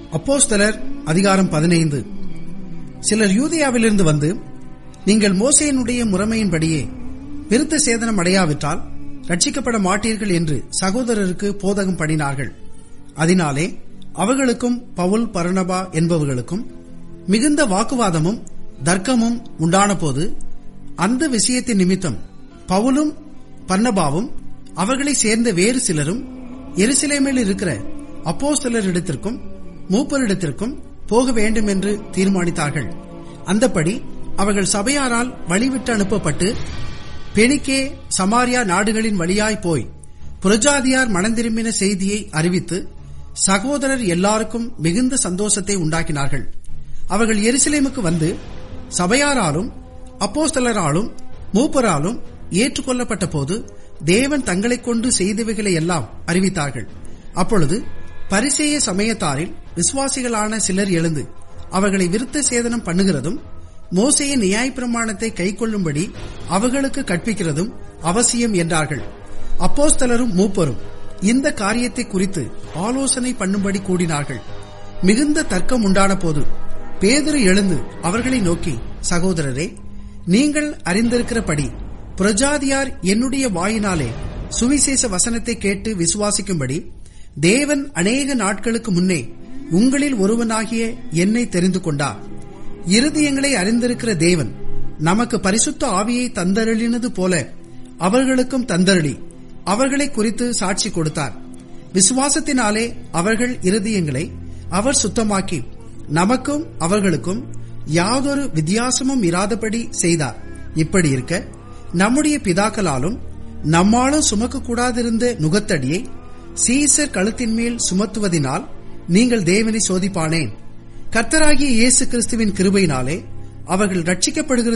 அப்போஸ்தலர் அதிகாரம் பதினைந்து சிலர் யூதேயாவிலிருந்து வந்து நீங்கள் மோசேயினுடைய முறைமையின்படியே விருத்த சேதனம் அடையாவிட்டால் ரட்சிக்கப்பட மாட்டீர்கள் என்று சகோதரருக்கு போதகம் பண்ணினார்கள் அதனாலே அவர்களுக்கும் பவுல் பரணபா என்பவர்களுக்கும் மிகுந்த வாக்குவாதமும் தர்க்கமும் உண்டானபோது அந்த விஷயத்தின் நிமித்தம் பவுலும் பர்ணபாவும் அவர்களை சேர்ந்த வேறு சிலரும் எருசலேமில் இருக்கிற அப்போஸ்தலரிடத்திற்கும் மூப்பரிடத்திற்கும் போக வேண்டும் என்று தீர்மானித்தார்கள் அந்தப்படி அவர்கள் சபையாரால் வழிவிட்டு அனுப்பப்பட்டு பெனிக்கே சமாரியா நாடுகளின் வழியாய் போய் புரஜாதியார் மனந்திரும்பின செய்தியை அறிவித்து சகோதரர் எல்லாருக்கும் மிகுந்த சந்தோஷத்தை உண்டாக்கினார்கள் அவர்கள் எருசலேமுக்கு வந்து சபையாராலும் அப்போஸ்தலராலும் மூப்பராலும் ஏற்றுக்கொள்ளப்பட்ட போது தேவன் தங்களைக் கொண்டு செய்தவைகளை எல்லாம் அறிவித்தார்கள் அப்பொழுது பரிசேய சமயத்தாரில் விசுவாசிகளான சிலர் எழுந்து அவர்களை விருத்த சேதனம் பண்ணுகிறதும் மோசையின் நியாயப்பிரமாணத்தை கைக்கொள்ளும்படி அவர்களுக்கு கற்பிக்கிறதும் அவசியம் என்றார்கள் அப்போஸ்தலரும் மூப்பரும் இந்த காரியத்தை குறித்து ஆலோசனை பண்ணும்படி கூடினார்கள் மிகுந்த தர்க்கம் உண்டான போது பேதுரு எழுந்து அவர்களை நோக்கி சகோதரரே நீங்கள் அறிந்திருக்கிறபடி பிரஜாதியார் என்னுடைய வாயினாலே சுவிசேஷ வசனத்தை கேட்டு விசுவாசிக்கும்படி தேவன் அநேக நாட்களுக்கு முன்னே உங்களில் ஒருவனாகிய என்னை தெரிந்து கொண்டார் இருதயங்களை அறிந்திருக்கிற தேவன் நமக்கு பரிசுத்த ஆவியை தந்தருளினது போல அவர்களுக்கும் தந்தருளி அவர்களை குறித்து சாட்சி கொடுத்தார் விசுவாசத்தினாலே அவர்கள் இருதயங்களை அவர் சுத்தமாக்கி நமக்கும் அவர்களுக்கும் யாதொரு வித்தியாசமும் இராதபடி செய்தார் இப்படி இருக்க நம்முடைய பிதாக்களாலும் நம்மாலும் சுமக்க கூடாதிருந்த நுகத்தடியை சீசர் கழுத்தின் மேல் சுமத்துவதினால் நீங்கள் தேவனை சோதிப்பானேன் கர்த்தராகிய இயேசு கிறிஸ்துவின் கிருபையினாலே அவர்கள் ரட்சிக்கப்படுகிறது